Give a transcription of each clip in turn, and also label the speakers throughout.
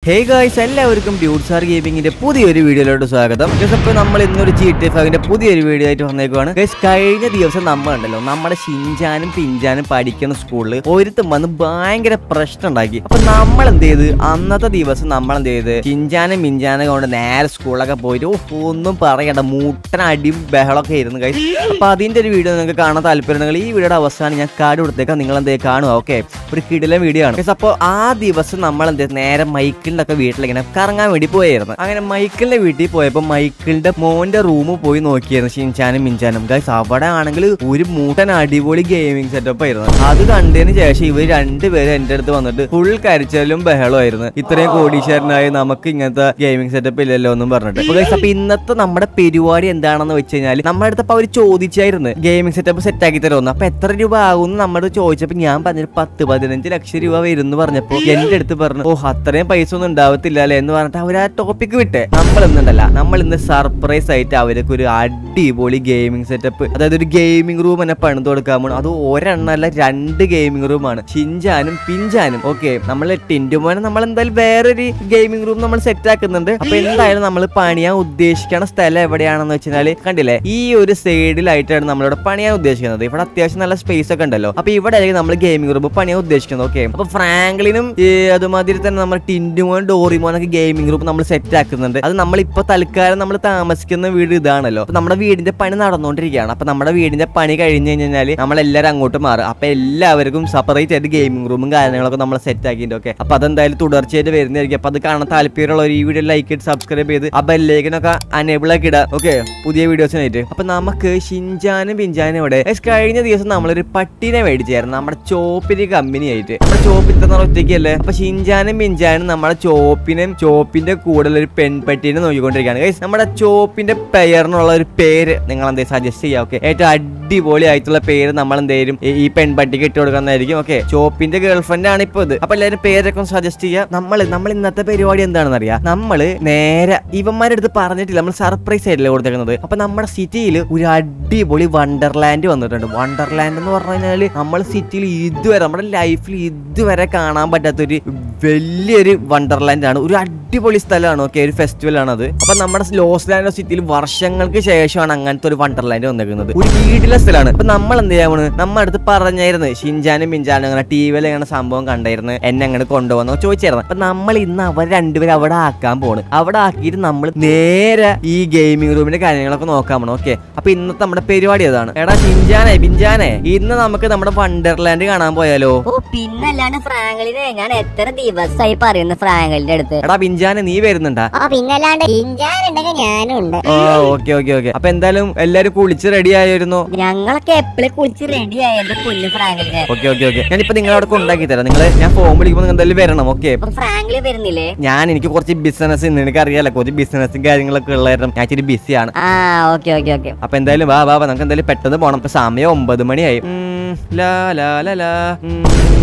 Speaker 1: Hey guys എല്ലാവർക്കും ഡ്യൂട്ട്സാർ ഗെയിമിങ്ങിന്റെ പുതിയൊരു വീഡിയോയിലോട്ട് സ്വാഗതം ഗൈസ് അപ്പോൾ നമ്മൾ ഇന്നൊരു ജി ടി ഫൈവിന്റെ പുതിയൊരു വീഡിയോ ആയിട്ട് വന്നേക്കുവാണ് ഗൈസ് കഴിഞ്ഞ ദിവസം നമ്മൾ ഉണ്ടല്ലോ നമ്മുടെ ഷിഞ്ചാനും പിഞ്ചാനും പഠിക്കുന്ന സ്കൂളിൽ ഒരുത്തും വന്ന് ഭയങ്കര പ്രശ്നം ഉണ്ടാക്കി അപ്പൊ നമ്മൾ എന്ത് ചെയ്ത് അന്നത്തെ ദിവസം നമ്മൾ എന്ത് ചെയ്ത് ഷിഞ്ചാനും മിഞ്ചാനും കൊണ്ട് നേരെ സ്കൂളിലൊക്കെ പോയിട്ട് ഓ, ഒന്നും പറയണ്ട മൂട്ടൻ അടിയും ബഹളമൊക്കെ ആയിരുന്നു ഗൈസ് അപ്പൊ അതിന്റെ ഒരു വീഡിയോ നിങ്ങൾക്ക് കാണാൻ താല്പര്യമുണ്ടെങ്കിൽ ഈ വീഡിയോയുടെ അവസാനം ഞാൻ കാർഡ് കൊടുത്തേക്കാം നിങ്ങൾ എന്തേ കാണുക ഓക്കെ ഒരു കിടിലൻ വീഡിയോ ആണ് ഗൈസ് അപ്പോൾ ആ ദിവസം നമ്മൾ എന്ത് ചെയ്തു? നേരെ മൈക്കിളിന്റെ ഒക്കെ വീട്ടിലിങ്ങനെ കറങ്ങാൻ വേണ്ടി പോയായിരുന്നു അങ്ങനെ മൈക്കിളിന്റെ വീട്ടിൽ പോയപ്പോൾ മൈക്കിളിന്റെ മോന്റെ റൂം പോയി നോക്കിയായിരുന്നു ഷിൻചാനും മിഞ്ചാനും ഗൈസ് അവിടെ ആണെങ്കിൽ ഒരു മൂട്ടൻ അടിപൊളി ഗെയിമിംഗ് സെറ്റപ്പ് ആയിരുന്നു അത് കണ്ടതിന് ശേഷം ഇവർ രണ്ടുപേരും എന്റെ അടുത്ത് വന്നിട്ട് ഫുൾ കരച്ചലും ബഹളമായിരുന്നു ഇത്രയും കോടീശ്വരനായി നമുക്ക് ഇങ്ങനത്തെ ഗെയിമിംഗ് സെറ്റപ്പ് ഇല്ലല്ലോ എന്നും പറഞ്ഞിട്ട് അപ്പൊ guys, അപ്പൊ ഇന്നത്തെ നമ്മുടെ പരിപാടി എന്താണെന്ന് വെച്ച് കഴിഞ്ഞാൽ നമ്മുടെ അടുത്ത് അപ്പൊ അവർ ചോദിച്ചായിരുന്നു ഗെയിമിംഗ് സെറ്റപ്പ് സെറ്റ് ആക്കി തരുമെന്ന് അപ്പൊ എത്ര രൂപ ആകും നമ്മുടെ ചോദിച്ചപ്പോ ഞാൻ പറഞ്ഞൊരു പത്ത് പതിനഞ്ച് ലക്ഷം രൂപ വരും എന്ന് പറഞ്ഞപ്പോ എന്റെ അടുത്ത് പറഞ്ഞു ഓ അത്രയും പൈസ ഒന്നും ഉണ്ടാവത്തില്ല അല്ലേ എന്ന് പറഞ്ഞിട്ട് അവർ ആ ടോപ്പിക്ക് വിട്ടെ നമ്മൾ ഇന്നുണ്ടല്ല നമ്മൾ ഇന്ന് സർപ്രൈസ് ആയിട്ട് അവർക്ക് ഒരു അടിപൊളി ഗെയിമിംഗ് സെറ്റപ്പ് അതായത് ഒരു ഗെയിമിംഗ് റൂം തന്നെ പണിത് കൊടുക്കാൻ പോകണം അത് ഒരെണ്ണല്ല രണ്ട് ഗെയിമിംഗ് റൂമാണ് ഷിഞ്ചാനും പിഞ്ചാനും ഓക്കെ നമ്മൾ ടിൻറ്റുമോനെ നമ്മൾ എന്തായാലും വേറൊരു ഗെയിമിംഗ് റൂം നമ്മൾ സെറ്റ് ആക്കുന്നുണ്ട് അപ്പൊ എന്തായാലും നമ്മൾ പണിയാൻ ഉദ്ദേശിക്കണ സ്ഥലം എവിടെയാണെന്ന് വെച്ചാൽ കണ്ടില്ലേ ഈ ഒരു സൈഡിലായിട്ടാണ് നമ്മളിവിടെ പണിയാൻ ഉദ്ദേശിക്കുന്നത് ഇവിടെ അത്യാവശ്യം നല്ല സ്പേസ് ഒക്കെ ഉണ്ടല്ലോ അപ്പൊ ഇവിടെ ആയിരിക്കും നമ്മൾ ഗെയിമിംഗ് റൂം പണിയാൻ ഉദ്ദേശിക്കുന്നത് ഓക്കെ അപ്പൊ ഫ്രാങ്ക്ലിനും ഈ അതുമാതിരി തന്നെ നമ്മൾ ടിൻറ്റുമോൻ ഡോറിമോനൊക്കെ ഗെയിമിംഗ് റൂം നമ്മൾ സെറ്റ് ആക്കുന്നുണ്ട് അത് നമ്മൾ ഇപ്പൊ തൽക്കാലം നമ്മൾ താമസിക്കുന്ന വീട് ഇതാണല്ലോ അപ്പൊ നമ്മുടെ വീടിന്റെ പണി നടന്നുകൊണ്ടിരിക്കുകയാണ് അപ്പൊ നമ്മുടെ വീടിന്റെ പണി കഴിഞ്ഞ് കഴിഞ്ഞാൽ നമ്മൾ എല്ലാവരും അങ്ങോട്ട് മാറും അപ്പൊ എല്ലാവർക്കും സെപ്പറേറ്റ് ആയിട്ട് ഗെയിമിംഗ് റൂമും കാര്യങ്ങളൊക്കെ നമ്മൾ സെറ്റ് ആക്കിയിട്ടുണ്ട് ഓക്കെ അപ്പൊ അതെന്തായാലും തുടർച്ചയായിട്ട് വരുന്നതായിരിക്കും അപ്പൊ അത് കാണാൻ താല്പര്യമുള്ള ഈ വീഡിയോ ലൈക്ക് ചെയ്ത് സബ്സ്ക്രൈബ് ചെയ്ത് ആ ബെല്ലേക്കിനൊക്കെ അനേബിൾ ആക്കി ഇടാം ഓക്കെ പുതിയ വീഡിയോസിനായിട്ട് അപ്പൊ നമുക്ക് ഷിൻജാനും പിഞ്ചാനും ഇവിടെ guys, കഴിഞ്ഞ ദിവസം നമ്മളൊരു പട്ടീനെ മേടിച്ചായിരുന്നു നമ്മുടെ ചോപ്പിന് കമ്പനി ആയിട്ട് നമ്മുടെ ചോപ്പിൽ തന്നെ ഒറ്റയ്ക്കല്ലേ അപ്പൊ ഷിൻജാനും പിഞ്ചാനും നമ്മുടെ ചോപ്പിനും ചോപ്പിന്റെ കൂടെ ഒരു പെൺപട്ടീനെ നോക്കിക്കൊണ്ടിരിക്കുകയാണ് ഗൈസ് നമ്മുടെ ചോപ്പിന്റെ പെയറിനുള്ള ഒരു പേര് നിങ്ങൾ എന്താ സജസ്റ്റ് ചെയ്യാം ഓക്കെ ഏറ്റവും അടിപൊളി ആയിട്ടുള്ള പേര് നമ്മൾ എന്തെങ്കിലും ഈ- ഈ പെൺപട്ടിക്ക് ഇട്ട് കൊടുക്കുന്നതായിരിക്കും ഓക്കെ ചോപ്പിന്റെ ഗേൾഫ്രണ്ട് ആണ് ഇപ്പൊ ഇത് അപ്പൊ എല്ലാവരും പേരൊക്കെ ഒന്ന് സജസ്റ്റ് ചെയ്യാം നമ്മൾ നമ്മൾ ഇന്നത്തെ പരിപാടി എന്താണെന്ന് അറിയാം നമ്മള് നേരെ ഇവന്മാരുടെ അടുത്ത് പറഞ്ഞിട്ടില്ല നമ്മൾ സർപ്രൈസ് ആയിട്ടല്ലേ കൊടുത്തേക്കുന്നത് അപ്പൊ നമ്മുടെ സിറ്റിയിൽ ഒരു അടിപൊളി വണ്ടർലാൻഡ് വന്നിട്ടുണ്ട് വണ്ടർലാൻഡ് എന്ന് പറഞ്ഞു കഴിഞ്ഞാൽ നമ്മൾ സിറ്റിയിൽ ഇതുവരെ നമ്മുടെ ലൈഫിൽ ഇതുവരെ കാണാൻ പറ്റാത്തൊരു വലിയൊരു വണ്ടർലാൻഡ് ആണ് ഒരു അടിപൊളി സ്ഥലമാണ് ഓക്കെ ഒരു ഫെസ്റ്റിവൽ ആണ് അത് അപ്പൊ നമ്മുടെ ലോസ് ലാൻഡ് സിറ്റിയിൽ വർഷങ്ങൾക്ക് ശേഷമാണ് അങ്ങനത്തെ ഒരു വണ്ടർലാൻഡ് വന്നേക്കുന്നത് ഒരു വീട്ടിലെ സ്ഥലമാണ് അപ്പൊ നമ്മൾ എന്ത് ചെയ്യാമാണ് നമ്മുടെ അടുത്ത് പറഞ്ഞായിരുന്നു ഷിൻജാനും മിഞ്ചാനും അങ്ങനെ ടി വിയിൽ അങ്ങനെ സംഭവം കണ്ടായിരുന്നു എന്നെ അങ്ങനെ കൊണ്ടുപോകുന്ന ചോദിച്ചായിരുന്നു അപ്പൊ നമ്മൾ ഇന്ന് അവർ രണ്ടുപേരും അവിടെ ആക്കാൻ പോണ് അവിടെ ആക്കിയിട്ട് നമ്മൾ നേരെ ഈ ഗെയിമിംഗ് റൂമിന്റെ കാര്യങ്ങളൊക്കെ നോക്കാൻ പോണം ഓക്കെ അപ്പൊ ഇന്നത്തെ നമ്മുടെ പരിപാടി അതാണ് എടാ ഷിൻജാനെ പിഞ്ചാനെ ഇന്ന് നമുക്ക് നമ്മുടെ വണ്ടർലാൻഡ് കാണാൻ പോയാലോ
Speaker 2: ഓ പിന്നല്ലാണ്ട് ഫ്രാങ്കലിനെ ഞാൻ എത്ര ദിവസമായി പറയുന്നു ഫ്രാങ്കലിന്റെ അടുത്ത്
Speaker 1: എടാ പിഞ്ചാനെ നീ വരുന്നുണ്ടാ
Speaker 2: ആ പിന്നല്ലാണ്ട് ഇഞ്ചാനുണ്ടെങ്കിൽ ഞാനും ഉണ്ട്
Speaker 1: ഓ ഓക്കെ ഓക്കെ ഓക്കെ അപ്പൊ എന്തായാലും എല്ലാരും കുളിച്ച് റെഡി ആയിരുന്നു
Speaker 2: ഞങ്ങളൊക്കെ എപ്പോഴും കുളിച്ച് റെഡി ആയ എന്റെ കുഞ്ഞു ഫ്രാങ്കലിനെ
Speaker 1: ഓക്കെ ഓക്കെ ഓക്കെ ഞാനിപ്പോ നിങ്ങളെ അവിടെ കൊണ്ടാക്കി തരാം നിങ്ങൾ ഞാൻ ഫോൺ വിളിക്കുമ്പോൾ നിങ്ങൾ എന്തായാലും വരണം ഓക്കെ
Speaker 2: അപ്പൊ ഫ്രാങ്കലി വരുന്നില്ലേ
Speaker 1: ഞാൻ എനിക്ക് കുറച്ച് ബിസിനസ് നിനക്ക് അറിയാലോ കുറച്ച് ബിസിനസ്സും കാര്യങ്ങളൊക്കെ ഉള്ളതായിരുന്നു ഞാൻ ഇച്ചിരി ബിസിയാണ്
Speaker 2: ആ ഓക്കെ ഓക്കെ ഓക്കെ
Speaker 1: അപ്പൊ എന്തായാലും വാ വാ വാ, നമുക്ക് എന്തായാലും പെട്ടെന്ന് പോണം ഇപ്പൊ സമയം ഒമ്പത് മണിയായി ഉം, ലാ ലാ ലാ ലാ ഉം.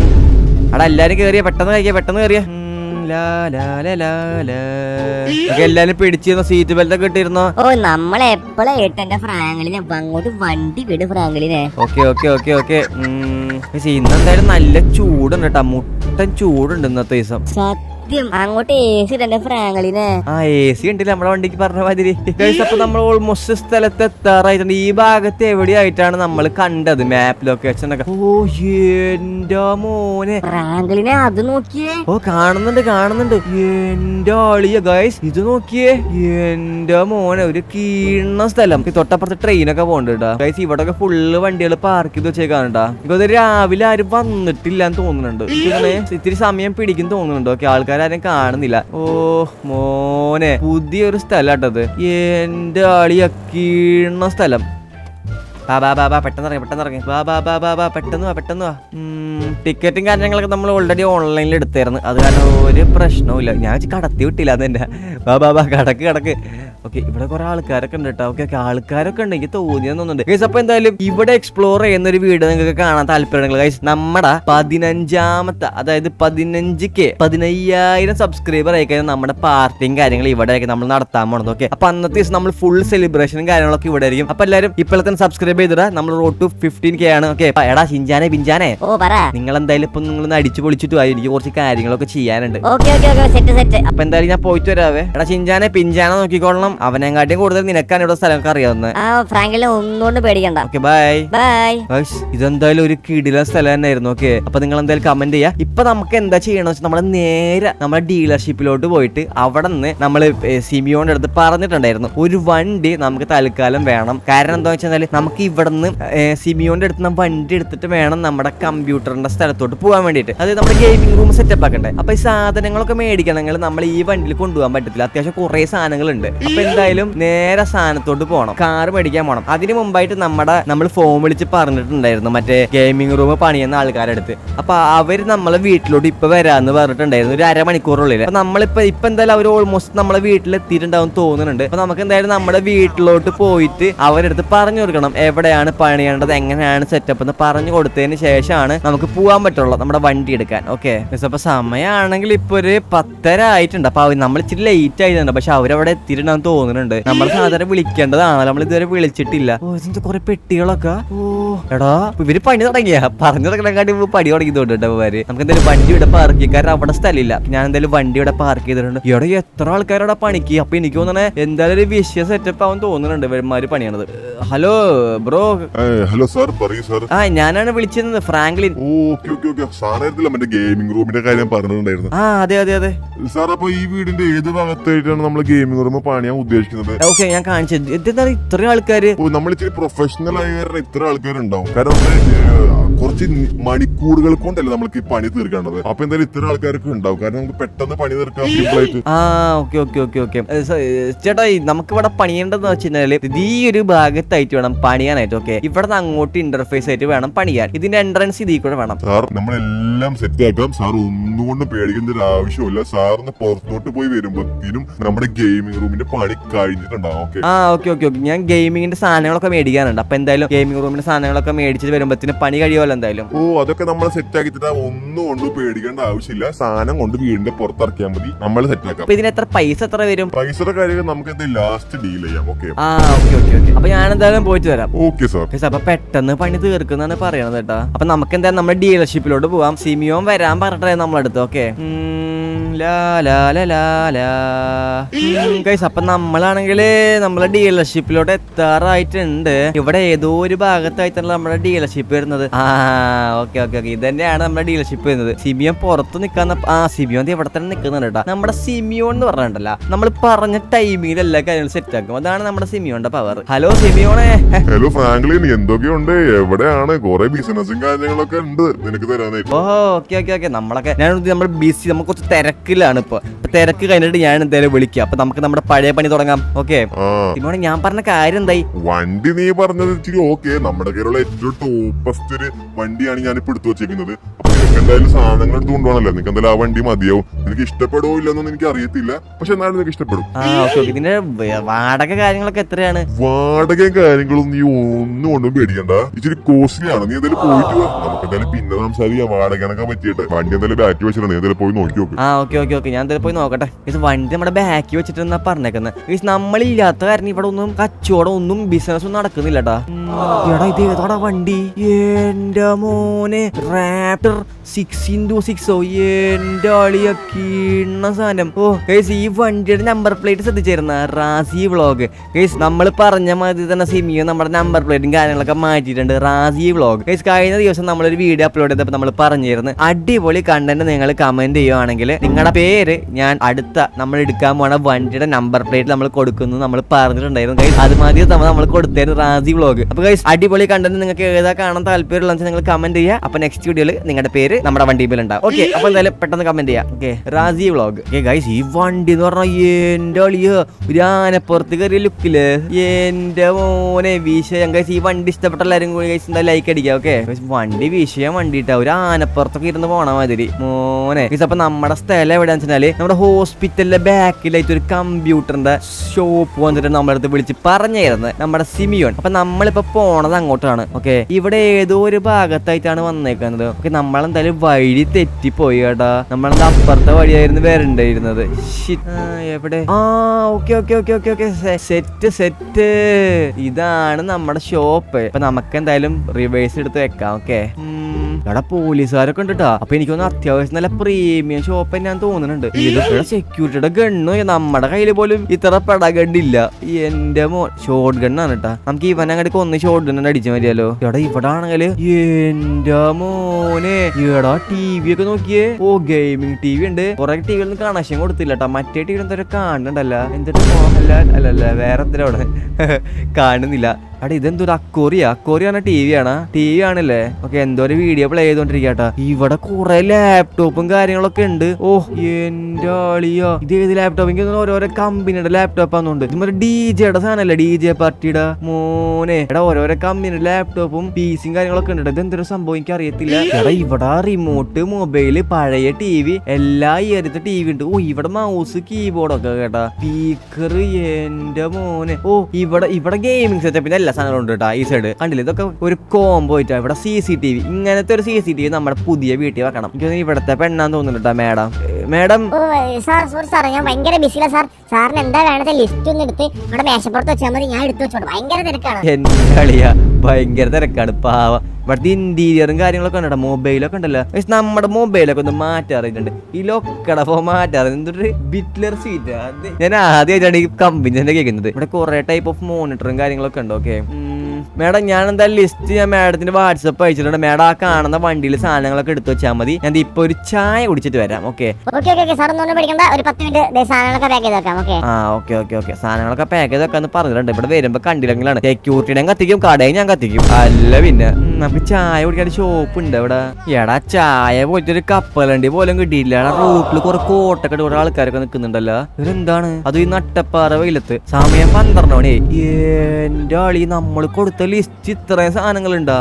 Speaker 1: എടാ എല്ലാരും കേറിയ പെട്ടെന്ന് കഴിക്കുക പെട്ടെന്ന് കേറിയ എല്ലാരും പിടിച്ചിരുന്ന സീറ്റ് ബെൽറ്റ് ഒക്കെ ഇട്ടിരുന്നോ
Speaker 2: ഓ നമ്മളെ എപ്പോഴാ ഏട്ട എന്റെ ഫ്രാങ്കലിനെ അങ്ങോട്ട് വണ്ടി വിട് ഫ്രാങ്കലിനെ
Speaker 1: ഓക്കെ ഓക്കെ ഓക്കെ ഓക്കെ ഇന്നെന്തായാലും നല്ല ചൂടുണ്ട് കേട്ടാ മുട്ടൻ ചൂടുണ്ട് ഇന്നത്തെ ദിവസം
Speaker 2: സത്യം അങ്ങോട്ട് എ സി എന്റെ ഫ്രാങ്കലിനെ
Speaker 1: ആ എ സി ഉണ്ടല്ലേ നമ്മുടെ വണ്ടിക്ക് പറഞ്ഞ മാതിരി Guys, അപ്പൊ നമ്മൾ ഓൾമോസ്റ്റ് സ്ഥലത്ത് എത്താറായിട്ടുണ്ട് ഈ ഭാഗത്ത് എവിടെയായിട്ടാണ് നമ്മൾ കണ്ടത് മാപ്പ് ലൊക്കേഷൻ ഒക്കെ ഓ എന്റെ മോനെ
Speaker 2: ഫ്രാങ്കലിനെ അത് നോക്കിയേ
Speaker 1: ഓ കാണുന്നുണ്ട് കാണുന്നുണ്ട് എന്റെ ആളിയ ഗൈസ് ഇത് നോക്കിയേ എന്റെ മോനെ ഒരു കീഴ്ണ സ്ഥലം ഈ തൊട്ടപ്പുറത്ത് ട്രെയിനൊക്കെ പോകണ്ട കേട്ടോ ഗൈസ് ഇവിടെ ഒക്കെ ഫുള്ള് വണ്ടികൾ പാർക്ക് ചെയ്ത് വെച്ചേക്കാണ് കേട്ടോ എനിക്കത് രാവിലെ ആരും വന്നിട്ടില്ല എന്ന് തോന്നുന്നുണ്ട് ഇങ്ങനെ ഇത്തിരി സമയം പിടിക്കും തോന്നുന്നുണ്ട് ഓക്കെ ആൾക്കാരും കാണുന്നില്ല ഓ മോനെ പുതിയൊരു സ്ഥലം കേട്ടത് എന്റെ ആളിയ കീഴ്ണ സ്ഥലം ബാ ബാ ബാ ബാ പെട്ടെന്ന് ഇറങ്ങി പെട്ടെന്ന് ഇറങ്ങി ബാ ബാ ബാ ബാ ബാ പെട്ടെന്ന് വാ പെട്ടെന്ന് വാ ഉം, ടിക്കറ്റും കാര്യങ്ങളൊക്കെ നമ്മൾ ഓൾറെഡി ഓൺലൈനിൽ എടുത്തായിരുന്നു അത് കാരണം ഒരു പ്രശ്നവും ഇല്ല ഞാൻ വെച്ച് കടത്തി വിട്ടില്ല അതെന്റെ ബാ ബാ ബാ കടക്ക് കടക്ക് ഓക്കെ ഇവിടെ കുറെ ആൾക്കാരൊക്കെ ഉണ്ട് കേട്ടോ ഓക്കെ ഓക്കെ ആൾക്കാരൊക്കെ ഉണ്ട് എനിക്ക് തോന്നിയെന്ന് തോന്നുന്നുണ്ട് ഗൈസ് അപ്പൊ എന്തായാലും ഇവിടെ എക്സ്പ്ലോർ ചെയ്യുന്ന ഒരു വീഡിയോ നിങ്ങൾക്ക് കാണാൻ താല്പര്യമുണ്ടെങ്കിൽ ഗൈസ് നമ്മുടെ പതിനഞ്ചാമത്തെ അതായത് പതിനഞ്ച് കെ പതിനയ്യായിരം സബ്സ്ക്രൈബർ ആയി കഴിഞ്ഞാൽ നമ്മുടെ പാർട്ടിയും കാര്യങ്ങളും ഇവിടെയൊക്കെ നമ്മൾ നടത്താൻ പോണത് ഓക്കെ അപ്പൊ അന്നത്തെ ദിവസം നമ്മൾ ഫുൾ സെലിബ്രേഷനും കാര്യങ്ങളൊക്കെ ഇവിടെ ആയിരിക്കും അപ്പൊ എല്ലാവരും ഇപ്പോഴത്തെ തന്നെ സബ്സ്ക്രൈബ് ചെയ്തിടാ നമ്മൾ റോഡ് ടു ഫിഫ്റ്റീൻ കെ ആണ് ഓക്കെ എടാ ഷിഞ്ചാനെ പിഞ്ചാനെ
Speaker 2: ഓ പറ
Speaker 1: നിങ്ങൾ എന്തായാലും ഇപ്പൊ നിങ്ങൾ അടിച്ചു പൊളിച്ചിട്ട് പോയി എനിക്ക് കുറച്ച് കാര്യങ്ങളൊക്കെ ചെയ്യാനുണ്ട്
Speaker 2: okay okay okay set set
Speaker 1: അപ്പൊ എന്തായാലും ഞാൻ പോയിട്ട് വരാവേ എടാ ചിഞ്ചാനെ പിഞ്ചാനെ നോക്കിക്കോളണം അവനെക്കാട്ടിയും കൂടുതൽ നിനക്കാണ് ഇവിടെ സ്ഥലമൊക്കെ അറിയാവുന്നത്
Speaker 2: ആ ഫ്രാങ്കിളിനെ ഒന്നുകൊണ്ട് പേടിക്കണ്ട
Speaker 1: ഓക്കെ ബൈ
Speaker 2: ബൈ
Speaker 1: ഗൈസ്, ഇതെന്തായാലും ഒരു കിടില സ്ഥലം തന്നെയായിരുന്നു ഓക്കെ അപ്പൊ നിങ്ങൾ എന്തായാലും കമന്റ് ചെയ്യാ ഇപ്പൊ നമുക്ക് എന്താ ചെയ്യണമെന്ന് വെച്ചാൽ നമ്മൾ നേരെ നമ്മുടെ ഡീലർഷിപ്പിലോട്ട് പോയിട്ട് അവിടെ നിന്ന് നമ്മൾ സിമിയോന്റെ അടുത്ത് പറഞ്ഞിട്ടുണ്ടായിരുന്നു ഒരു വണ്ടി നമുക്ക് തൽക്കാലം വേണം കാരണം എന്താ വെച്ചാൽ നമുക്ക് ഇവിടെ നിന്ന് സിമിയോന്റെ അടുത്ത് നിന്ന് വണ്ടി എടുത്തിട്ട് വേണം നമ്മുടെ കമ്പ്യൂട്ടറിന്റെ സ്ഥലത്തോട്ട് പോകാൻ വേണ്ടിയിട്ട് അതായത് നമ്മുടെ ഗെയിമിംഗ് റൂം സെറ്റപ്പ് ആക്കണ്ടേ അപ്പൊ ഈ സാധനങ്ങളൊക്കെ മേടിക്കണമെങ്കിൽ നമ്മൾ ഈ വണ്ടിയിൽ കൊണ്ടുപോകാൻ പറ്റത്തില്ല അത്യാവശ്യം കുറെ സാധനങ്ങളുണ്ട് അപ്പൊ എന്തായാലും നേരെ സാധനത്തോട്ട് പോകണം കാർ മേടിക്കാൻ പോകണം അതിന് മുമ്പായിട്ട് നമ്മുടെ നമ്മൾ ഫോൺ വിളിച്ച് പറഞ്ഞിട്ടുണ്ടായിരുന്നു മറ്റേ ഗെയിമിംഗ് റൂം പണിയുന്ന ആൾക്കാരുടെ അടുത്ത് അപ്പൊ അവര് നമ്മളെ വീട്ടിലോട്ട് ഇപ്പൊ വരാന്ന് പറഞ്ഞിട്ടുണ്ടായിരുന്നു ഒരു അരമണിക്കൂറുള്ളിൽ അപ്പൊ നമ്മളിപ്പോ ഇപ്പൊ എന്തായാലും അവർ ഓൾമോസ്റ്റ് നമ്മളെ വീട്ടിൽ എത്തിയിട്ടുണ്ടാവും തോന്നുന്നുണ്ട് അപ്പൊ നമുക്ക് എന്തായാലും നമ്മുടെ വീട്ടിലോട്ട് പോയിട്ട് അവരടുത്ത് പറഞ്ഞു കൊടുക്കണം എവിടെയാണ് പണിയേണ്ടത് എങ്ങനെയാണ് സെറ്റപ്പ് എന്ന് പറഞ്ഞു കൊടുത്തതിന് ശേഷമാണ് നമുക്ക് പോകാൻ പറ്റുള്ളൂ നമ്മുടെ വണ്ടി എടുക്കാൻ ഓക്കെ അപ്പൊ സമയമാണെങ്കിൽ ഇപ്പൊ ഒരു പത്തര ആയിട്ടുണ്ട് അപ്പൊ നമ്മൾ ഇച്ചിരി ലേറ്റ് ആയിട്ടുണ്ട് പക്ഷെ അവരവിടെ എത്തിയിട്ടുണ്ടാവും തോന്നുന്നുണ്ട് നമ്മൾ സാധാരണ വിളിക്കേണ്ടതാണല്ലോ നമ്മൾ ഇതുവരെ വിളിച്ചിട്ടില്ല ഓ ഇതിന്റെ കുറെ പെട്ടികളൊക്കെ ഓ എടാ ഇവര് പണി തുടങ്ങിയ പറഞ്ഞു തുടങ്ങണക്കാട്ടി ഇപ്പൊ പണി തുടങ്ങിയതുകൊണ്ട് കേട്ടോ ഇവര് നമുക്ക് എന്തായാലും വണ്ടി ഇവിടെ പാർക്ക് ചെയ്യാൻ കാരണം അവിടെ സ്ഥലമില്ല ഞാൻ എന്തായാലും വണ്ടി ഇവിടെ പാർക്ക് ചെയ്തിട്ടുണ്ട് ഇവിടെ എത്ര ആൾക്കാരവിടെ പണിക്ക് അപ്പൊ എനിക്ക് തോന്നണേ എന്തായാലും ഒരു വിഷയ സെറ്റപ്പ് ആവാൻ തോന്നുന്നുണ്ട് ഇവന്മാര് പണിയണത് ഹലോ ബ്രോ
Speaker 3: ഹലോ സാർ പറയൂ സാർ
Speaker 1: ആ ഞാനാണ് വിളിച്ചിരുന്നത് ഫ്രാങ്ക്ലിൻ
Speaker 3: ഓക്കെ ഓക്കെ ഓക്കെ സാറായിരുന്നില്ല മറ്റേ ഗെയിമിംഗ് റൂമിന്റെ കാര്യം പറഞ്ഞിട്ടുണ്ടായിരുന്നു
Speaker 1: ആ അതെ അതെ അതെ
Speaker 3: സാർ അപ്പൊ ഈ വീടിന്റെ ഏത് ഭാഗത്തായിട്ടാണ് നമ്മൾ ഗെയിമിംഗ് റൂം പണിയാൻ ഉദ്ദേശിക്കുന്നത്
Speaker 1: ഓക്കെ ഞാൻ കാണിച്ചത് ഇതെന്താ ഇത്രയും ആൾക്കാര്
Speaker 3: ഓ, നമ്മൾ ഇച്ചിരി പ്രൊഫഷണൽ ആയ കാരണം ഇത്ര ആൾക്കാരുണ്ടാവും കാരണം നമ്മള്, ഏഹ്, കുറച്ച് നി- മണിക്കൂറുകൾ കൊണ്ടല്ലേ നമ്മൾക്ക് ഈ പണി തീർക്കേണ്ടത് അപ്പൊ എന്തായാലും ഇത്ര ആൾക്കാർക്ക് ഉണ്ടാവും കാരണം നമുക്ക് പെട്ടെന്ന് പണി തീർക്കാം സിമ്പിൾ ആയിട്ട്
Speaker 1: ആ ഓക്കെ ഓക്കെ ഓക്കെ ഓക്കെ ചേട്ടാ ഈ നമുക്ക് ഇവിടെ പണിയേണ്ടതെന്ന് വെച്ച് കഴിഞ്ഞാല് ഇത് ഈ ഒരു ഭാഗത്തായിട്ട് വേണം പണിയാനായിട്ട് ഓക്കെ ഇവിടെ നിന്ന് അങ്ങോട്ട് ഇന്റർഫേസ് ആയിട്ട് വേണം പണിയാൻ ഇതിന്റെ എൻട്രൻസ് ഇതിൽ കൂടെ വേണം
Speaker 3: സാർ നമ്മളെല്ലാം സെറ്റ് ആക്കാം സാർ ഒന്നുകൊണ്ടും പേടിക്കേണ്ട ഒരു ആവശ്യമില്ല സാറിന് പുറത്തോട്ട് പോയി വരുമ്പോഴത്തേനും നമ്മുടെ ഗെയിമിംഗ് റൂമിന്റെ പണി കഴിഞ്ഞിട്ടുണ്ടാവും ഓക്കെ
Speaker 1: ആ ഓക്കെ ഓക്കെ ഓക്കെ ഞാൻ ഗെയിമിങ്ങിന്റെ സാധനങ്ങളൊക്കെ മേടിക്കാനുണ്ട് അപ്പൊ എന്തായാലും ഗെയിമിംഗ് റൂമിന്റെ സാധനങ്ങളൊക്കെ മേടിച്ചിട്ട് വരുമ്പോഴത്തേന് പണി കഴിയുമല്ലോ എന്തായാലും
Speaker 3: ഓ അതൊക്കെ നമ്മൾ സെറ്റ് ആക്കിയിട്ട് ഒന്നും കൊണ്ട് പേടിക്കേണ്ട ആവശ്യമില്ല സാധനം കൊണ്ട് വീടിന്റെ പുറത്തിറക്കിയാൽ മതി നമ്മൾ സെറ്റ് ആക്കാം
Speaker 1: അപ്പൊ ഇതിന് എത്ര പൈസ എത്ര വരും
Speaker 3: പൈസയുടെ കാര്യങ്ങൾ നമുക്ക് എന്താ ലാസ്റ്റ് ഡീൽ ചെയ്യാം ഓക്കെ
Speaker 1: ആ ഓക്കെ ഓക്കെ ഓക്കെ അപ്പൊ ഞാൻ എന്തായാലും പോയിട്ട് വരാം
Speaker 3: ഓക്കെ സാർ
Speaker 1: ഗയ്സ്, അപ്പൊ പെട്ടെന്ന് പണി തീർക്കുന്നാണ് പറയണത് കേട്ടാ അപ്പൊ നമുക്ക് എന്തായാലും നമ്മുടെ ഡീലർഷിപ്പിലോട്ട് പോവാം സിമിയോൻ വരാൻ പറഞ്ഞിട്ടായിരുന്നു നമ്മളടുത്ത് ഓക്കെ ഗൈസ് അപ്പൊ നമ്മളാണെങ്കിൽ നമ്മളെ ഡീലർഷിപ്പിലോട്ട് എത്താറായിട്ടുണ്ട് ഇവിടെ ഏതോ ഒരു ഭാഗത്തായിട്ടാണ് നമ്മുടെ ഡീലർഷിപ്പ് വരുന്നത് ആ ഓക്കെ ഓക്കെ ഓക്കെ ഇത് തന്നെയാണ് നമ്മുടെ ഡീലർഷിപ്പ് വരുന്നത് സിമിയോൻ പുറത്ത് നിൽക്കാൻ ആ സിമിയോൻ ദേ ഇവിടെ തന്നെ നിൽക്കുന്നുണ്ട് കേട്ടോ നമ്മുടെ സിമിയോൻ എന്ന് പറഞ്ഞിട്ടുണ്ടല്ല നമ്മൾ പറഞ്ഞ ടൈമിൽ എല്ലാ കാര്യങ്ങളും സെറ്റ് ആക്കും അതാണ് നമ്മുടെ സിമിയോന്റെ പവർ ഹലോ സിമിയോണേ
Speaker 3: ഹലോ ഫ്രാങ്ക്ലിൻ എന്തൊക്കെയുണ്ട് എവിടെയാണ് കുറെ ബിസിനസ്സും കാര്യങ്ങളൊക്കെ ഉണ്ട് നിനക്ക് തരാനായിട്ട്
Speaker 1: ഓ ഓക്കെ ഓക്കെ ഓക്കെ നമ്മളൊക്കെ ഞാൻ നമ്മൾ ബിസി നമ്മൾ കുറച്ച് തിരക്കിലാണ് ഇപ്പൊ അപ്പൊ തിരക്ക് കഴിഞ്ഞിട്ട് ഞാൻ എന്തായാലും വിളിക്കാം അപ്പൊ നമുക്ക് നമ്മുടെ പഴയ പണി തുടങ്ങാം ഓക്കെ
Speaker 3: ആ
Speaker 1: സിമോണെ ഞാൻ പറഞ്ഞ കാര്യം എന്തായി
Speaker 3: വണ്ടി നീ പറഞ്ഞത് ഇച്ചിരി ഓക്കെ നമ്മുടെ കയ്യിലുള്ള ഏറ്റവും ടോപ്പസ്റ്റ് ഒരു വണ്ടിയാണ് ഞാനിപ്പോ എടുത്തു വെച്ചേക്കുന്നത് അപ്പൊ നിനക്ക് എന്തായാലും സാധനങ്ങൾ എടുത്ത് കൊണ്ടുപോകണല്ലോ നിനക്ക് എന്തായാലും ആ വണ്ടി മതിയാവും നിനക്ക് ഇഷ്ടപ്പെടുവോ ഇല്ലെന്നൊന്നും എനിക്ക് അറിയത്തില്ല പക്ഷെ എന്നാലും നിനക്ക് ഇഷ്ടപ്പെടും
Speaker 1: ആ ഓക്കെ ഓക്കെ ഇതിന്റെ വ- വാടക കാര്യങ്ങളൊക്കെ എത്രയാണ്
Speaker 3: വാടകയും കാര്യങ്ങളും നീ ഒന്നും കൊണ്ടും പേടിക്കണ്ട ഇച്ചിരി കോസ്റ്റ്ലി ആണ് നീ എന്തായാലും പോയിട്ട് വാ നമുക്ക് എന്തായാലും പിന്നെ സംസാരിക്കാം വാടകനൊക്കെ പറ്റിയിട്ട് വണ്ടി എന്തായാലും ബാക്കി വെച്ചിട്ടുണ്ട് നീ എന്തായാലും പോയി നോക്കി നോക്ക്
Speaker 1: ആ ഓക്കെ ഓക്കെ ഓക്കെ ഞാൻ എന്തായാലും പോയി നോക്കട്ടെ ഇത് വണ്ടി നമ്മുടെ ബാക്കി വെച്ചിട്ട് എന്നാ പറഞ്ഞേക്കുന്നത് ഇത് നമ്മളില്ലാത്ത കാരണം ഇവിടെ ഒന്നും കച്ചവടം ഒന്നും ബിസിനസ് ഒന്നും നടക്കുന്നില്ല ട്ടാ. ഉം, എടാ ഇത് ഏതാടാ വണ്ടി എന്റെ മോനെ റാപ്റ്റർ സിക്സ് ഇൻറ്റു സിക്സോ എന്റെ അളിയ കീണ്ണ സാധനം ഓ കേസ് ഈ വണ്ടിയുടെ നമ്പർ പ്ലേറ്റ് ശ്രദ്ധിച്ചിരുന്ന റാസി വ്ളോഗ് കേസ് നമ്മൾ പറഞ്ഞ മാതിരി തന്നെ സിമിയോ നമ്മുടെ നമ്പർ പ്ലേറ്റും കാര്യങ്ങളൊക്കെ മാറ്റിയിട്ടുണ്ട് റാസി വ്ളോഗ് കേസ് കഴിഞ്ഞ ദിവസം നമ്മളൊരു വീഡിയോ അപ്ലോഡ് ചെയ്തപ്പോൾ നമ്മൾ പറഞ്ഞിരുന്നു അടിപൊളി കണ്ടന്റ് നിങ്ങൾ കമന്റ് ചെയ്യുവാണെങ്കിൽ നിങ്ങളുടെ പേര് ഞാൻ അടുത്ത നമ്മൾ എടുക്കാൻ പോണ വണ്ടിയുടെ നമ്പർ പ്ലേറ്റ് നമ്മൾ കൊടുക്കുന്നു നമ്മൾ പറഞ്ഞിട്ടുണ്ടായിരുന്നു ഗൈസ് അത് മതി നമ്മൾ നമ്മൾ കൊടുത്തായിരുന്നു റാസി വ്ളോഗ് അപ്പൊ ഗൈസ് അടിപൊളി കണ്ടന്റ് നിങ്ങൾക്ക് ഏതാ കാണാൻ താല്പര്യമുള്ള നിങ്ങൾ കമന്റ് ചെയ്യുക അപ്പൊ നെക്സ്റ്റ് വീഡിയോയിൽ നിങ്ങളുടെ പേര് നമ്മുടെ വണ്ടി ഉണ്ടാവും ഓക്കെ അപ്പൊ എന്തായാലും പെട്ടെന്ന് കമന്റ് ചെയ്യാം okay Razi vlog okay guys ഈ വണ്ടി എന്ന് പറഞ്ഞാൽ എന്റെ അളിയ ഒരു ആനപ്പുറത്ത് കയറിയ ലുക്കില് എന്റെ മോനെ വിഷയം ഗൈസ് ഈ വണ്ടി ഇഷ്ടപ്പെട്ട എല്ലാരും കൂടി ഗൈസ് എന്താ ലൈക്ക് അടിക്കാം ഓക്കെ വണ്ടി വിഷയം വണ്ടി ഇട്ടാ ഒരു ആനപ്പുറത്തൊക്കെ ഇരുന്ന് പോണ മാതിരി മോനെ ഗൈസ് അപ്പൊ നമ്മുടെ സ്ഥലം എവിടെയാന്ന് വെച്ചാല് നമ്മുടെ ഹോസ്പിറ്റലിന്റെ ബാക്കിലായിട്ട് ഒരു കമ്പ്യൂട്ടറിന്റെ ഷോപ്പ് വന്നിട്ട് നമ്മുടെ അടുത്ത് വിളിച്ച് പറഞ്ഞായിരുന്നു നമ്മുടെ സിമിയോൺ അപ്പൊ നമ്മളിപ്പോ പോണത് അങ്ങോട്ടാണ് ഓക്കെ ഇവിടെ ഏതോ ഒരു ഭാഗത്തായിട്ടാണ് വന്നേക്കുന്നത് ഓക്കെ നമ്മളെന്തായാലും വഴി തെറ്റിപ്പോയി കേട്ടാ നമ്മളെന്താ അപ്പുറത്തെ വഴിയായിരുന്നു വരണ്ടായിരുന്നത് Shit. ആ, എവിടെ ആ okay okay okay okay okay set set ഇതാണ് നമ്മുടെ ഷോപ്പ് അപ്പൊ നമുക്ക് എന്തായാലും റിവേഴ്സ് എടുത്ത് വെക്കാം ഓക്കെ ഇവിടെ പോലീസുകാരൊക്കെ ഉണ്ട് ട്ടാ അപ്പൊ എനിക്കൊന്ന് അത്യാവശ്യം നല്ല പ്രീമിയം ഷോപ്പ് തന്നെയാന്ന് തോന്നുന്നുണ്ട് ഇതിവിടെ സെക്യൂരിറ്റിയുടെ ഗണ്ണ് നമ്മുടെ കയ്യിൽ പോലും ഇത്ര പെടഗണ്ണില്ല എന്റെ മോ ഷോർട്ട് ഗണ്ണാണ് കേട്ടാ നമുക്ക് ഇവനെ അങ്ങോട്ട് കൊന്ന് ഷോർട്ട് ഗണ്ണ് അടിച്ചു മതിയല്ലോ എടാ ഇവിടെ ആണെങ്കില് എന്റെ മോനെ എടാ ടി വി ഒക്കെ നോക്കിയേ ഓ ഗെയിമിംഗ് ടി വി ഉണ്ട് കുറെ ടി വിയിൽ കണക്ഷൻ കൊടുത്തില്ല കേട്ടാ മറ്റേ ടി വി എന്തൊരു കാണുന്നുണ്ടല്ല എന്നിട്ട് മോഹൻലാൽ അല്ലല്ല വേറെ എന്തിനാ അവിടെ കാണുന്നില്ല അടാ ഇതെന്തൊരു അക്കോറിയ അക്കോറി ആണ് ടി വി ആണ് ടി വി ആണല്ലേ ഓക്കെ എന്തോ ഒരു വീഡിയോ പ്ലേ ചെയ്തോണ്ടിരിക്കട്ടാ ഇവിടെ കുറെ ലാപ്ടോപ്പും കാര്യങ്ങളൊക്കെ ഉണ്ട് ഓ എന്റെ ആളിയോ ഇത് ഏത് ലാപ്ടോപ്പ് എനിക്ക് തോന്നുന്നു ഓരോരോ കമ്പനിയുടെ ലാപ്ടോപ്പ് ആണെന്നുണ്ട് ഇത് ഡി ജെയുടെ സാധനല്ലേ ഡി ജെ പാർട്ടിയുടെ മോനെ എടാ ഓരോരോ കമ്പനിയുടെ ലാപ്ടോപ്പും പീസും കാര്യങ്ങളൊക്കെ ഉണ്ട് ഇത് എന്തൊരു സംഭവം എനിക്ക് അറിയത്തില്ല എടാ ഇവിടെ റിമോട്ട് മൊബൈല് പഴയ ടി വി എല്ലാ ഇയരത്തെ ടി വി ഉണ്ട് ഓ ഇവിടെ മൗസ് കീബോർഡൊക്കെ കേട്ടാ സ്പീക്കർ എന്റെ മോനെ ഓ ഇവിടെ ഇവിടെ ഗെയിമിംഗ് സെറ്റപ്പിന്റെ എല്ലാ സാധനങ്ങളും ഉണ്ട് കേട്ടോ ഈ സൈഡ് കണ്ടില്ല ഇതൊക്കെ ഒരു കോംബോ ആയിട്ടാ ഇവിടെ സി സി ടി വി ഇങ്ങനത്തെ ഒരു സി സി ടി വി നമ്മുടെ പുതിയ വീട്ടിൽ വെക്കണം എനിക്ക് തോന്നുന്നു ഇവിടത്തെ പെണ്ണാന്ന് തോന്നുന്നുണ്ട് കേട്ടോ മാഡം മാഡം
Speaker 4: ഓ സാർ സോറി സാർ ഞാൻ ഭയങ്കര ബിസിയില്ല സാർ സാറിന് എന്താ വേണ്ടത് ലിസ്റ്റ് ഒന്ന് എടുത്ത് ഇവിടെ മേശപ്പുറത്ത് വെച്ചാൽ മതി ഞാൻ എടുത്തു വെച്ചോണ്ട് ഭയങ്കര തിരക്കാണ്
Speaker 1: എന്റെ കളിയാ ഭയങ്കര തിരക്കാണ് പാവ ഇവിടുത്തെ ഇന്റീരിയറും കാര്യങ്ങളൊക്കെ ഉണ്ട് മൊബൈലൊക്കെ ഉണ്ടല്ലോ പക്ഷെ നമ്മുടെ മൊബൈലൊക്കെ ഒന്ന് മാറ്റാറിയിട്ടുണ്ട് ഈ ലൊക്കട പോ മാറ്റാറ് എന്തൊരു ബിറ്റ്ലർ സീറ്റ് അത് ഞാൻ ആദ്യമായിട്ടാണ് ഈ കമ്പനി തന്നെ കേൾക്കുന്നത് ഇവിടെ കുറെ ടൈപ്പ് ഓഫ് മോണിറ്ററും കാര്യങ്ങളൊക്കെ ഉണ്ട് ഓക്കെ മേഡം ഞാൻ എന്തായാലും ലിസ്റ്റ് ഞാൻ മാഡത്തിന് വാട്സപ്പ് അയച്ചിട്ടുണ്ട് മാഡം ആ കാണുന്ന വണ്ടിയിൽ സാധനങ്ങളൊക്കെ എടുത്തു വെച്ചാൽ മതി ഞാൻ ദേ ഇപ്പൊ ഒരു ചായ കുടിച്ചിട്ട് വരാം okay
Speaker 4: okay okay okay sir ഒന്നും പഠിക്കണ്ട ഒരു പത്ത് മിനിറ്റ് ദേ സാധനങ്ങളൊക്കെ പാക്ക് ചെയ്ത് വെക്കാം ഓക്കെ
Speaker 1: ആ ഓക്കെ ഓക്കെ ഓക്കെ സാധനങ്ങളൊക്കെ പാക്ക് ചെയ്ത് വെക്കാന്ന് പറഞ്ഞിട്ടുണ്ട് ഇവിടെ വരുമ്പോ കണ്ടില്ലെങ്കിലാണ് സെക്യൂരിറ്റിയുടെ കത്തിക്കും കടയും ഞാൻ കത്തിക്കും അല്ല പിന്നെ ഉം, നമുക്ക് ചായ കുടിക്കാൻ ഷോപ്പ് ഉണ്ട് ഇവിടെ എടാ ചായ പോയിട്ട് ഒരു കപ്പലണ്ടി പോലും കിട്ടിയില്ല എടാ റൂട്ടിൽ കുറെ കോട്ടൊക്കെ കുറെ ആൾക്കാരൊക്കെ നിൽക്കുന്നുണ്ടല്ലോ ഇവരെന്താണ് അത് ഈ നട്ടപ്പാറ വെയിലത്ത് സമയം പന്ത്രണ്ട് മണി എന്റെ ആളി നമ്മൾ കൊടുത്ത ലിസ്റ്റ് ഇത്രയും സാധനങ്ങളുണ്ടാ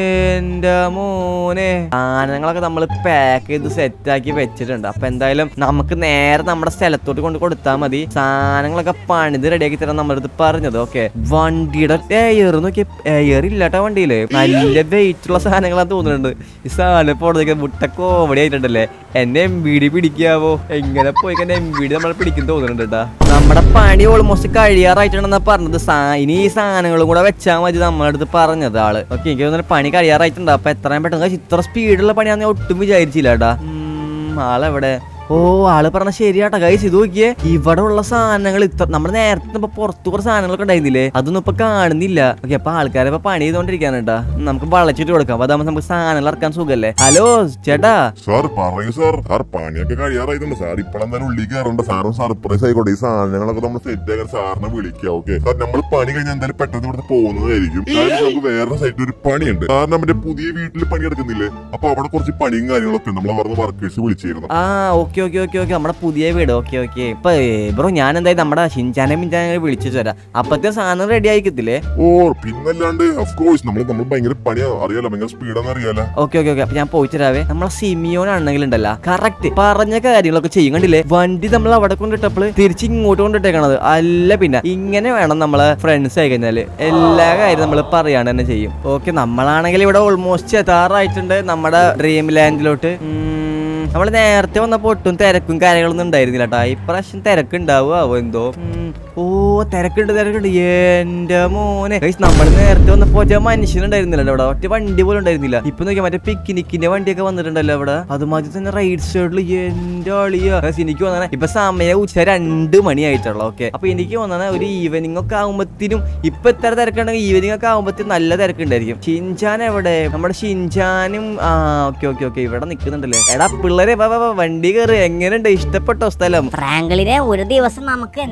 Speaker 1: എന്റെ മോനെ സാധനങ്ങളൊക്കെ നമ്മൾ പാക്ക് ചെയ്ത് സെറ്റ് ആക്കി വെച്ചിട്ടുണ്ട് അപ്പൊ എന്തായാലും നമുക്ക് നേരെ നമ്മുടെ സ്ഥലത്തോട്ട് കൊണ്ട് കൊടുത്താൽ മതി സാധനങ്ങളൊക്കെ പണിത് റെഡിയാക്കി തരാൻ നമ്മുടെ അടുത്ത് പറഞ്ഞത് ഓക്കെ വണ്ടിയുടെ എയർ നോക്കി എയർ ഇല്ലാട്ടോ വണ്ടിയില് നല്ല വെയിറ്റ് ഉള്ള സാധനങ്ങളാന്ന് തോന്നുന്നുണ്ട് ഈ സാധനം പോണതൊക്കെ മുട്ട കോമഡി ആയിട്ടുണ്ടല്ലേ എന്നെ എം ബി ഡി പിടിക്കാവോ എങ്ങനെ പോയി കഴിഞ്ഞാൽ എം ബി ഡി നമ്മളെ പിടിക്കും തോന്നുന്നുണ്ട് കേട്ടാ നമ്മുടെ പണി ഓൾമോസ്റ്റ് കഴിയാറായിട്ടുണ്ടെന്നാ പറഞ്ഞത് സാ- ഇനി ഈ സാധനങ്ങളും കൂടെ വെച്ചാൽ മതി നമ്മളെ അടുത്ത് പറഞ്ഞത് ആള് ഓക്കെ എനിക്ക് തോന്നുന്നു പണി കഴിയാറായിട്ടുണ്ട് അപ്പൊ എത്രയും പെട്ടെന്ന് guys, ഇത്ര സ്പീഡുള്ള പണിയാന്ന് ഞാൻ ഒട്ടും വിചാരിച്ചില്ല കേട്ടാ ഉം, ആളെവിടെ ഓ ആള് പറഞ്ഞ ശരിയാട്ടാ ഗൈസ് ഇത് നോക്കിയേ ഇവിടെ ഉള്ള സാധനങ്ങൾ ഇത്ര നമ്മുടെ നേരത്തെ ഇപ്പൊ പുറത്തു കുറച്ച് സാധനങ്ങളൊക്കെ ഉണ്ടായിരുന്നില്ലേ അതൊന്നും ഇപ്പൊ കാണുന്നില്ല ഓക്കെ അപ്പൊ ആൾക്കാരെ ഇപ്പൊ പണി ചെയ്തോണ്ടിരിക്കാണ് കേട്ടാ നമുക്ക് വളച്ചിട്ട് കൊടുക്കാം അപ്പൊ അതാകുമ്പോ നമുക്ക് സാധനങ്ങൾ ഇറക്കാൻ സുഖല്ലേ ഹലോ ചേട്ടാ
Speaker 3: സാർ പറയൂ സാർ സാർ പണിയൊക്കെ കഴിയാറായിട്ടുണ്ട് സാർ ഇപ്പോഴെന്തായാലും ഉള്ളിൽ കയറണ്ട സാറും സർപ്രൈസ് ആയിക്കോട്ടെ ഈ സാധനങ്ങളൊക്കെ നമ്മൾ സെറ്റ് ആക്കാൻ സാറിനെ വിളിക്കാം ഓക്കെ സാർ നമ്മൾ പണി കഴിഞ്ഞാൽ എന്തായാലും പെട്ടെന്ന് ഇവിടുത്തെ പോകുന്നതായിരിക്കും കാരണം നമുക്ക് വേറെ സൈഡിൽ ഒരു പണിയുണ്ട് സാർ നമ്മുടെ പുതിയ വീട്ടിൽ പണി എടുക്കുന്നില്ലേ അപ്പൊ അവിടെ കുറച്ച് പണിയും കാര്യങ്ങളൊക്കെ ഉണ്ട്. നമ്മൾ പറഞ്ഞ വർക്കേഴ്സ് വിളിച്ചിരുന്നു
Speaker 1: ആ ഓക്കെ ഓക്കെ ഓക്കെ ഓക്കെ നമ്മുടെ പുതിയ വീട് ഓക്കെ ഓക്കെ ഇപ്പൊ ബ്രോ ഞാൻ എന്തായാലും നമ്മുടെ ഷിൻചാനെ മിൻചാനെ വിളിച്ചു തരാം അപ്പത്തെ സാധനം റെഡി ആയിക്കത്തില്ലേ
Speaker 3: ഓ പിന്നല്ലാണ്ട് ഓഫ് കോഴ്സ് നമ്മൾ നമ്മൾ ഭയങ്കര പണിയാ അറിയാലോ ഭയങ്കര സ്പീഡാന്ന് അറിയാലോ
Speaker 1: ഓക്കെ ഓക്കെ ഓക്കെ അപ്പൊ ഞാൻ പോയിട്ട് തരാവേ നമ്മളെ സിമിയോൻ ആണെങ്കിൽ ഉണ്ടല്ലോ കറക്റ്റ് പറഞ്ഞ കാര്യങ്ങളൊക്കെ ചെയ്യും കണ്ടില്ലേ വണ്ടി നമ്മൾ അവിടെ കൊണ്ടിട്ടപ്പോൾ തിരിച്ച് ഇങ്ങോട്ട് കൊണ്ടിട്ടേക്കണത് അല്ല പിന്നെ ഇങ്ങനെ വേണം നമ്മളെ ഫ്രണ്ട്സ് ആയി കഴിഞ്ഞാല് എല്ലാ കാര്യം നമ്മൾ പറയാണ്ട് തന്നെ ചെയ്യും ഓക്കെ നമ്മളാണെങ്കിൽ ഇവിടെ ഓൾമോസ്റ്റ് എത്താറായിട്ടുണ്ട് നമ്മുടെ ഡ്രീം ലാൻഡിലോട്ട് നമ്മൾ നേരത്തെ വന്നപ്പോ ഒട്ടും തിരക്കും കാര്യങ്ങളൊന്നും ഉണ്ടായിരുന്നില്ല കേട്ടോ ഇപ്രാവശ്യം തിരക്കുണ്ടാവുമോ എന്തോ ഉം. ഓ തിരക്കുണ്ട് തിരക്കുണ്ട് എന്റെ മോനെ നമ്മൾ നേരത്തെ വന്നപ്പോ ഒറ്റ മനുഷ്യനുണ്ടായിരുന്നില്ല ഇവിടെ ഒറ്റ വണ്ടി പോലും ഉണ്ടായിരുന്നില്ല ഇപ്പൊ നോക്കിയാ മറ്റേ പിക്നിക്കിന്റെ വണ്ടിയൊക്കെ വന്നിട്ടുണ്ടല്ലോ ഇവിടെ അതുമാതിരി തന്നെ റൈറ്റ് സൈഡിൽ എന്റെ അളിയ Guys, എനിക്ക് തോന്നണ ഇപ്പൊ സമയം ഉച്ച രണ്ട് മണിയായിട്ടുള്ള ഓക്കെ അപ്പൊ എനിക്ക് തോന്നണ ഒരു ഈവനിങ് ഒക്കെ ആകുമ്പത്തിനും ഇപ്പൊ എത്ര തിരക്കുണ്ടെങ്കിൽ ഈവനിങ് ഒക്കെ ആകുമ്പത്തിനും നല്ല തിരക്കുണ്ടായിരിക്കും ഷിൻചാൻ എവിടെ നമ്മുടെ ഷിൻചാനും ആ ഓക്കെ ഓക്കെ ഓക്കെ ഇവിടെ നിക്കുന്നുണ്ടല്ലേ എടാ പിള്ളേരെ വാ, വാ, വാ, വണ്ടി കയറി എങ്ങനെയുണ്ട് ഇഷ്ടപ്പെട്ടോ സ്ഥലം
Speaker 2: ഫ്രാങ്കളിനെ ഒരു ദിവസം നമുക്ക് എന്തായാലും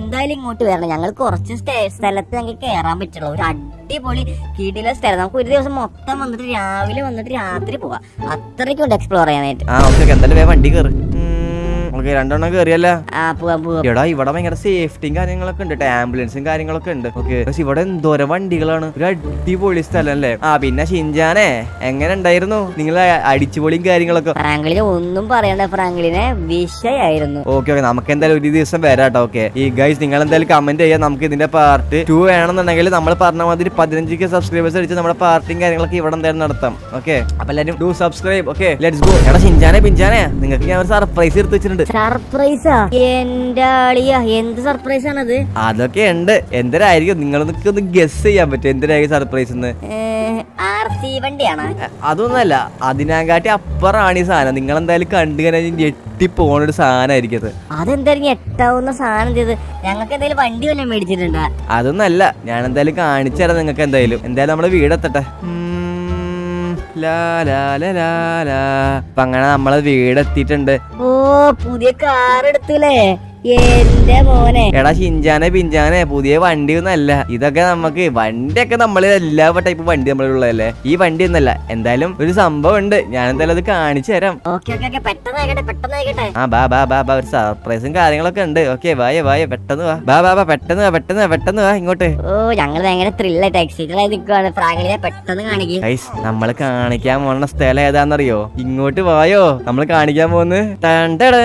Speaker 2: ഇങ്ങോട്ട് വരണം ഞങ്ങൾ കുറച്ച് സ്റ്റേ- സ്ഥലത്ത് ഞങ്ങൾക്ക് കയറാൻ പറ്റുള്ളൂ ഒരു അടിപൊളി കീടിലെ സ്ഥലം നമുക്ക് ഒരു ദിവസം മൊത്തം വന്നിട്ട് രാവിലെ വന്നിട്ട് രാത്രി പോവാം അത്രയ്ക്കുണ്ട് എക്സ്പ്ലോർ ചെയ്യാനായിട്ട്
Speaker 1: ആ ഓക്കെ ഓക്കെ എന്തായാലും വേഗം വണ്ടി കയറി ഓക്കെ രണ്ടെണ്ണം കയറിയല്ല
Speaker 2: ആ പോവാം പോവാം
Speaker 1: എടാ ഇവിടെ ഭയങ്കര സേഫ്റ്റിയും കാര്യങ്ങളൊക്കെ ഉണ്ട് ആംബുലൻസും കാര്യങ്ങളൊക്കെ ഉണ്ട് ഓക്കെ പക്ഷെ ഇവിടെ എന്തോരം വണ്ടികളാണ് ഒരു അടിപൊളി സ്ഥലം അല്ലേ ആ പിന്നെ ഷിൻജാനെ എങ്ങനെ ഉണ്ടായിരുന്നു നിങ്ങൾ അടിച്ചുപൊളിയും കാര്യങ്ങളൊക്കെ
Speaker 2: ഫ്രാങ്ക്ലിനെ ഒന്നും പറയണ്ട ഫ്രാങ്ക്ലിനെ വിഷയായിരുന്നു
Speaker 1: ഓക്കെ ഓക്കെ നമുക്ക് എന്തായാലും ഒരു ദിവസം വരാം കേട്ടോ ഓക്കെ ഈ ഗൈസ് നിങ്ങൾ എന്തായാലും കമന്റ് ചെയ്യാം നമുക്ക് ഇതിന്റെ പാർട്ട് ടു വേണമെന്നുണ്ടെങ്കിൽ നമ്മൾ പറഞ്ഞ മാതിരി പതിനഞ്ച് കെ സബ്സ്ക്രൈബേഴ്സ് അടിച്ച് നമ്മുടെ പാർട്ടിയും കാര്യങ്ങളൊക്കെ ഇവിടെ എന്തായാലും നടത്താം ഓക്കെ അപ്പൊ എല്ലാവരും do subscribe okay let's go എടാ ഷിൻജാനെ പിഞ്ചാനെ നിങ്ങൾക്ക് ഞാൻ ഒരു സർപ്രൈസ് എടുത്ത് വെച്ചിട്ടുണ്ട്
Speaker 2: സർപ്രൈസാ എന്റെ ആളിയ എന്ത് സർപ്രൈസ് ആണത്
Speaker 1: അതൊക്കെ ഉണ്ട് എന്തരായിരിക്കും നിങ്ങളൊക്കെ ഒന്ന് ഗസ് ചെയ്യാൻ പറ്റും എന്തരായിരിക്കും സർപ്രൈസ് എന്ന്
Speaker 2: ആർ സി വണ്ടിയാണ്
Speaker 1: അ- അതൊന്നല്ല അതിനെക്കാട്ടി അപ്പുറമാണ് ഈ സാധനം നിങ്ങൾ എന്തായാലും കണ്ടു കഴിഞ്ഞാൽ ഞെട്ടി പോണ ഒരു സാധനമായിരിക്കും അത്
Speaker 2: അതെന്തായാലും എട്ടാവുന്ന സാധനം ചെയ്ത് ഞങ്ങൾക്ക് എന്തെങ്കിലും വണ്ടി വല്ലതും മേടിച്ചിട്ടുണ്ടാ
Speaker 1: അതൊന്നല്ല ഞാൻ എന്തായാലും കാണിച്ചു തരാം നിങ്ങൾക്ക് എന്തായാലും എന്തായാലും നമ്മുടെ വീടെത്തട്ടെ ഉം, ലാ, ലാ, ലാ, ലാ, ലാ. അപ്പൊ അങ്ങനെ നമ്മളെ വീടെത്തിയിട്ടുണ്ട്
Speaker 2: ഓ പുതിയ കാർ എടുത്തൂലേ എന്റെ മോനെ
Speaker 1: എടാ ഷിഞ്ചാനെ പിഞ്ചാനെ പുതിയ വണ്ടി ഒന്നല്ല ഇതൊക്കെ നമുക്ക് വണ്ടിയൊക്കെ നമ്മൾ എല്ലാ ടൈപ്പ് വണ്ടി നമ്മളുള്ളതല്ലേ ഈ വണ്ടി ഒന്നല്ല എന്തായാലും ഒരു സംഭവം ഉണ്ട് ഞാൻ എന്തായാലും അത് കാണിച്ചു തരാം
Speaker 2: ഓക്കെ ഓക്കെ ഓക്കെ പെട്ടെന്ന് ആയിക്കട്ടെ പെട്ടെന്ന് ആയിക്കട്ടെ
Speaker 1: ആ ബാ ബാ ബാ ബാ ഒരു സർപ്രൈസും കാര്യങ്ങളൊക്കെ ഉണ്ട് ഓക്കെ വായ വായ പെട്ടെന്ന് വാ ബാ ബാ ബാ പെട്ടെന്ന് വാ പെട്ടെന്ന് വാ പെട്ടെന്ന് വാ ഇങ്ങോട്ട്
Speaker 2: ഓ ഞങ്ങൾ ഭയങ്കര ത്രില്ലായിട്ട് എക്സൈറ്റഡ് ആയി നിൽക്കുവാണ് ഫ്രാങ്കിനെ പെട്ടെന്ന് കാണിക്കും
Speaker 1: ഗൈസ് നമ്മൾ കാണിക്കാൻ പോകുന്ന സ്ഥലം ഏതാന്നറിയോ ഇങ്ങോട്ട് വായോ നമ്മൾ കാണിക്കാൻ പോകുന്നത് ടണ്ടടേ.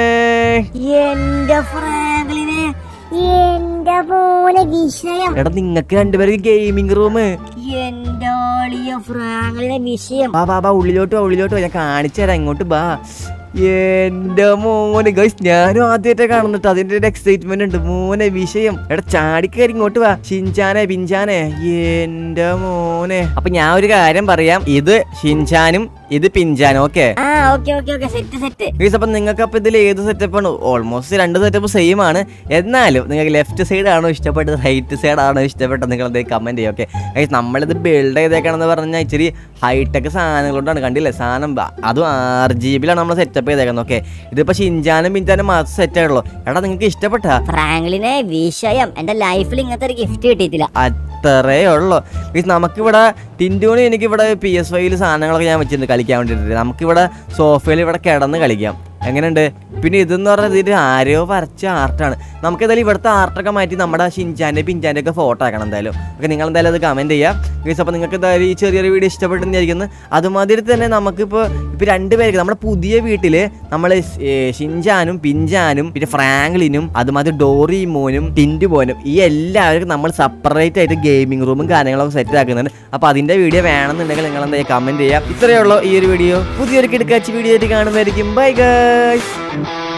Speaker 2: എന്റെ ഫ്രാങ്ക്ലിനെ
Speaker 4: എന്റെ മോനെ വിഷയം
Speaker 1: എടാ നിങ്ങക്ക് രണ്ടുപേർക്ക് ഗെയിമിംഗ് റൂം
Speaker 2: എന്റെ ആളിയ ഫ്രാങ്ക്ലിനെ വിഷയം
Speaker 1: ബാ ബാ ബാ ഉള്ളിലോട്ട് വാ ഉള്ളിലോട്ട് വാ ഞാൻ കാണിച്ചു തരാം ഇങ്ങോട്ട് ബാ എന്റെ മോനെ ഗൈസ് ഞാനും ആദ്യമായിട്ട് കാണുന്നിട്ട് അതിന്റെ ഒരു എക്സൈറ്റ്മെന്റ് ഉണ്ട് മോനെ വിഷയം എടാ ചാടിക്കയറി ഇങ്ങോട്ട് വാ ഷിൻചാനെ പിഞ്ചാനെ എന്റെ മോനെ അപ്പൊ ഞാൻ ഒരു കാര്യം പറയാം ഇത് ഷിൻചാനും ഇത് പിഞ്ചാനും ഓക്കെ
Speaker 2: ആ okay okay okay set set
Speaker 1: guys അപ്പൊ നിങ്ങൾക്ക് അപ്പൊ ഇതിൽ ഏത് സെറ്റപ്പ് ആണ് ഓൾമോസ്റ്റ് രണ്ട് സെറ്റപ്പ് സെയിം ആണ് എന്നാലും നിങ്ങൾക്ക് ലെഫ്റ്റ് സൈഡ് ആണോ ഇഷ്ടപ്പെട്ടത് റൈറ്റ് സൈഡ് ആണോ ഇഷ്ടപ്പെട്ടത് നിങ്ങൾ എന്തെങ്കിലും കമന്റ് ചെയ്യും ഓക്കെ ഗൈസ് നമ്മളിത് ബിൽഡ് ചെയ്തേക്കണെന്ന് പറഞ്ഞാൽ ഇച്ചിരി ഹൈടെക് സാധനങ്ങളോടാണ് കണ്ടില്ലേ സാധനം ബ- അതും ആർ ജി ബിയിലാണ് നമ്മൾ സെറ്റപ്പ് ചെയ്തേക്കുന്നത് ഓക്കെ ഇതിപ്പോ ഷിൻജാനും പിഞ്ചാനും മാത്രം സെറ്റ് ആയുള്ളൂ എടാ നിങ്ങൾക്ക് ഇഷ്ടപ്പെട്ട
Speaker 2: ഫ്രാങ്ക്ലിനെ വിഷയം എന്റെ ലൈഫിൽ ഇങ്ങനത്തെ ഒരു ഗിഫ്റ്റ് കിട്ടിയിട്ടില്ല
Speaker 1: അത്രേ ഉള്ളൂ മീൻസ് നമുക്കിവിടെ ടിൻറ്റൂണ് എനിക്കിവിടെ പി എസ് ഫൈവിൽ സാധനങ്ങളൊക്കെ ഞാൻ വെച്ചിട്ടുണ്ട് കളിക്കാൻ വേണ്ടിയിട്ട് നമുക്കിവിടെ സോഫയിൽ ഇവിടെ കിടന്ന് കളിക്കാം എങ്ങനെയുണ്ട് പിന്നെ ഇതെന്ന് പറഞ്ഞാൽ ഇതിൽ ആരെയോ വരച്ച ആർട്ടാണ് നമുക്ക് എന്തായാലും ഇവിടുത്തെ ആർട്ടൊക്കെ മാറ്റി നമ്മുടെ ഷിൻചാൻ്റെ പിഞ്ചാൻ്റെ ഒക്കെ ഫോട്ടോ ആക്കണം എന്തായാലും ഓക്കെ നിങ്ങൾ എന്തായാലും അത് കമൻറ്റ് ചെയ്യാം ഗൈസ് അപ്പോൾ നിങ്ങൾക്ക് എന്തായാലും ഈ ചെറിയൊരു വീഡിയോ ഇഷ്ടപ്പെട്ടെന്നായിരിക്കുന്നു അതുമാതിരി തന്നെ നമുക്കിപ്പോൾ ഇപ്പോൾ രണ്ട് പേർക്ക് നമ്മുടെ പുതിയ വീട്ടിൽ നമ്മൾ ഷിൻചാനും പിഞ്ചാനും പിന്നെ ഫ്രാങ്ക്ലിനും അതുമാതിരി ഡോറിമോനും ടിൻറ്റുപോനും ഈ എല്ലാവർക്കും നമ്മൾ സെപ്പറേറ്റ് ആയിട്ട് ഗെയിമിംഗ് റൂമും കാര്യങ്ങളൊക്കെ സെറ്റ് ആക്കുന്നുണ്ട് അപ്പോൾ അതിൻ്റെ വീഡിയോ വേണമെന്നുണ്ടെങ്കിൽ നിങ്ങൾ എന്താ കമൻറ്റ് ചെയ്യാം ഇത്രയേ ഉള്ളൂ ഈ ഒരു വീഡിയോ പുതിയൊരു കിടക്കാച്ചി വീഡിയോ ആയിട്ട് കാണുന്നതായിരിക്കും ബൈ ഗൈസ്